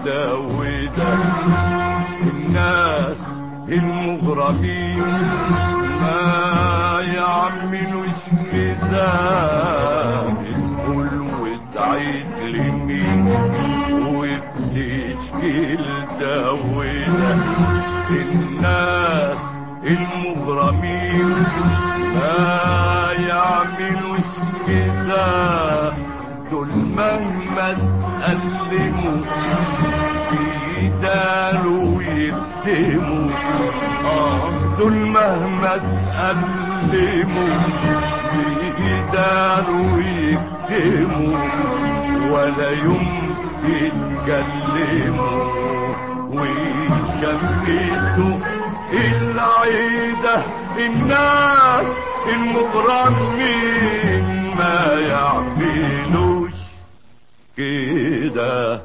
ده وده الناس المغربين ما يعملوش كده بتقول وتعيد لمين وبتشكي ده وده الناس المغرمين ما يعملوش كده دول مهما تقلموا بيداروا ويكتموا اه دول مهما تقلموا بيداروا ويكتموا ولا يوم يتكلموا ويشمتوا العيدة الناس المغرمين ما يعملوش كده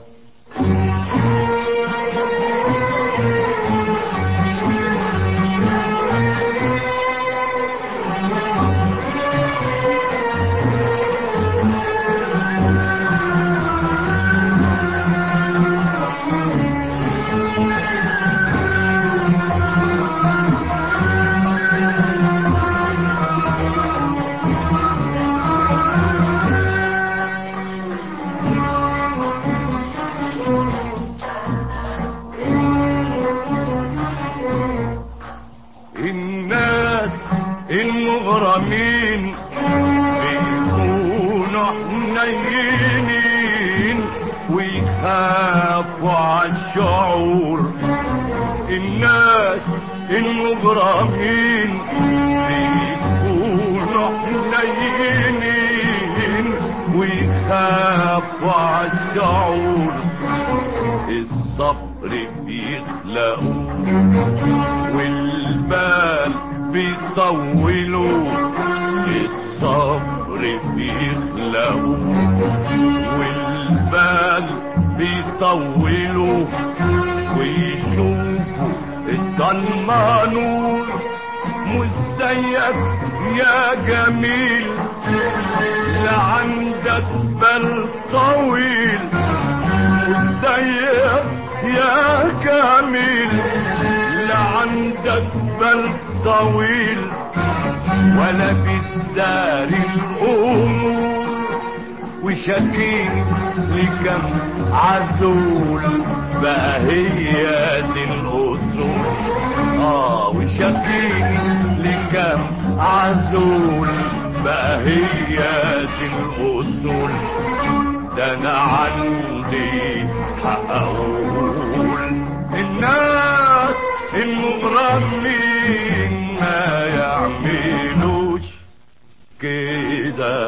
الناس المغرمين بيكونوا حنينين ويخافوا عالشعور الناس المغرمين بيكونوا حنينين ويخافوا عالشعور الصبر بيخلقوه والبال بيطولوا الصبر بيخلقوا والبال بيطولوا ويشوفوا الضلمة نور مزيف يا جميل لا عندك بال طويل مزيف يا جميل لا عندك بل طويل ولا بالدار الأمور وشكيك لكم عزول بقى هي دي الأصول آه وشكيك لكم عزول بقى هي دي الأصول ده أنا عندي حق أقول الناس المغرمين ما يعملوش كده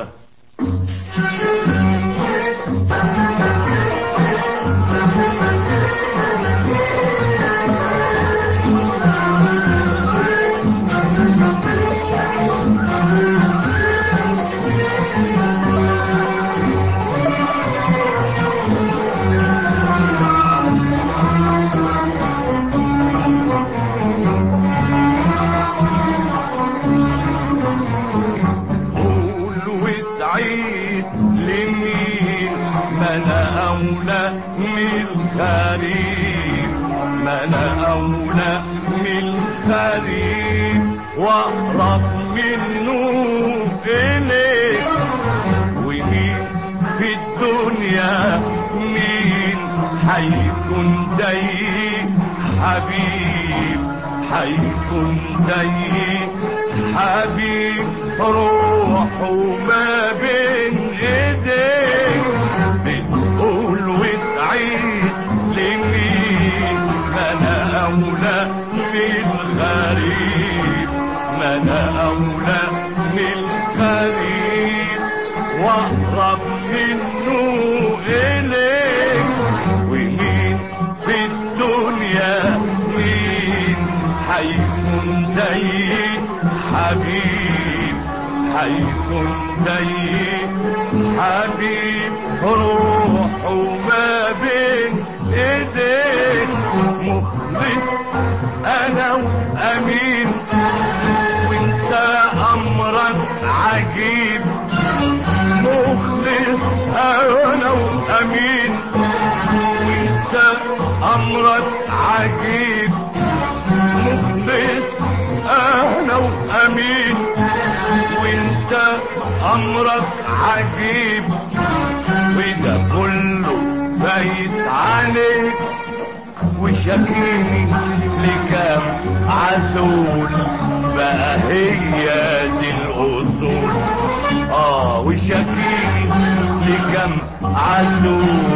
قول وتعيد لمين ما انا اولى من الغريب ما انا اولى من الغريب واقرب منه اليك ومين في الدنيا مين حيكون زي حبيب حيكون زي حبيب روحه ما بين ايديك بتقول وتعيد لمين ما انا اولى بالغريب ما انا اولى بالغريب واقرب منه اليك ومين في الدنيا مين حيكون زي حبيب حيكون زي حبيب روحه ما بين ايديك مخلص انا وامين وانت امرك عجيب مخلص انا وامين وانت عجيب مخلص انا وامين وانت امرك عجيب وده كله بايت عليك وشاكيني لكام عسول بقى هي دي الاصول اه وشاكيني لكام عسول